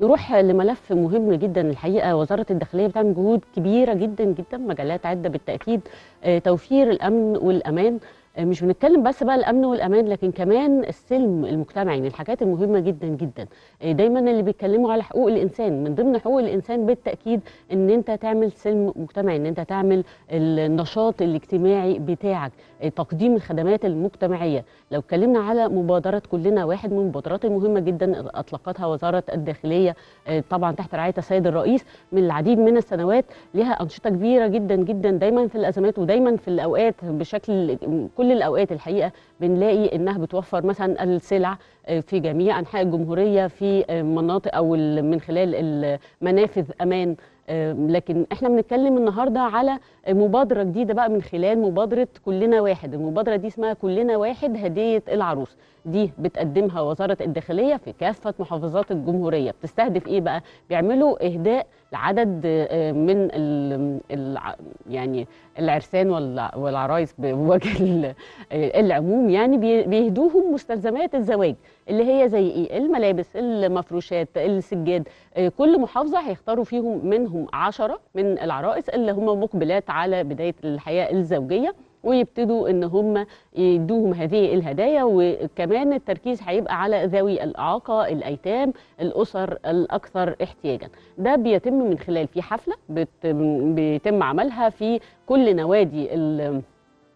نروح لملف مهم جدا الحقيقه وزاره الداخليه بتعمل جهود كبيره جدا جدا مجالات عده بالتاكيد آه، توفير الامن والامان آه، مش بنتكلم بس بقى الامن والامان لكن كمان السلم المجتمعي من الحاجات المهمه جدا جدا آه، دايما اللي بيتكلموا على حقوق الانسان من ضمن حقوق الانسان بالتاكيد ان انت تعمل سلم مجتمعي ان انت تعمل النشاط الاجتماعي بتاعك آه، تقديم الخدمات المجتمعيه لو اتكلمنا على مبادره كلنا واحد من المبادرات المهمه جدا اطلقتها وزاره الداخليه آه، طبعا تحت رعايه السيد الرئيس من العديد من السنوات لها انشطه كبيره جدا جدا دايما في الازمات ودايما في الاوقات بشكل كل الاوقات الحقيقه بنلاقي انها بتوفر مثلا السلع آه، في جميع انحاء الجمهوريه في آه، مناطق او ال- من خلال المنافذ امان آه، لكن احنا بنتكلم النهارده على مبادره جديده بقى من خلال مبادره كلنا واحد المبادره دي اسمها كلنا واحد هديه العروس دي بتقدمها وزاره الداخليه في كافه محافظات الجمهوريه بتستهدف ايه بقى بيعملوا اهداء لعدد آه، من ال الع- يعني العرسان والع- والعرايس بوجه ال- العموم يعني بي- بيهدوهم مستلزمات الزواج اللي هي زي ايه الملابس المفروشات السجاد آه، كل محافظه هيختاروا فيهم منهم عشرة من العرائس اللي هم مقبلات على بدايه الحياه الزوجيه ويبتدوا ان هم يدوهم هذه الهدايا وكمان التركيز هيبقى على ذوي الاعاقه الايتام الاسر الاكثر احتياجا ده بيتم من خلال في حفله بت- بيتم عملها في كل نوادي ال-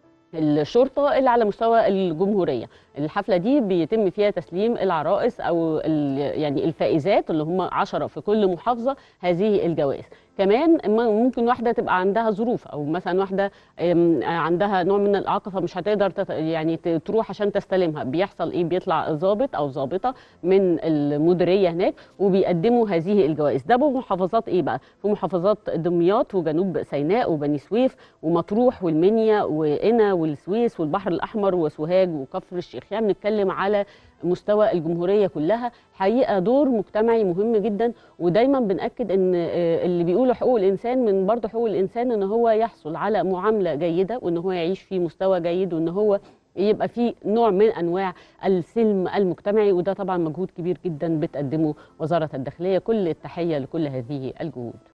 الشرطه اللي على مستوى الجمهوريه الحفله دي بيتم فيها تسليم العرائس او ال- يعني الفائزات اللي هم عشرة في كل محافظه هذه الجوائز كمان م- ممكن واحده تبقى عندها ظروف او مثلا واحده أم، عندها نوع من الاعاقه فمش هتقدر تت- يعني ت- تروح عشان تستلمها بيحصل ايه بيطلع ضابط او ضابطه من المديريه هناك وبيقدموا هذه الجوائز ده بمحافظات ايه بقى في محافظات دمياط وجنوب سيناء وبني سويف ومطروح والمنيا وقنا والسويس والبحر الاحمر وسوهاج وكفر الشيخ يعني بنتكلم على مستوى الجمهوريه كلها حقيقه دور مجتمعي مهم جدا ودايما بناكد ان آه، اللي بيقولوا حقوق الانسان من برضه حقوق الانسان ان هو يحصل على معامله جيده وان هو يعيش في مستوى جيد وان هو يبقى في نوع من انواع السلم المجتمعي وده طبعا مجهود كبير جدا بتقدمه وزاره الداخليه كل التحيه لكل هذه الجهود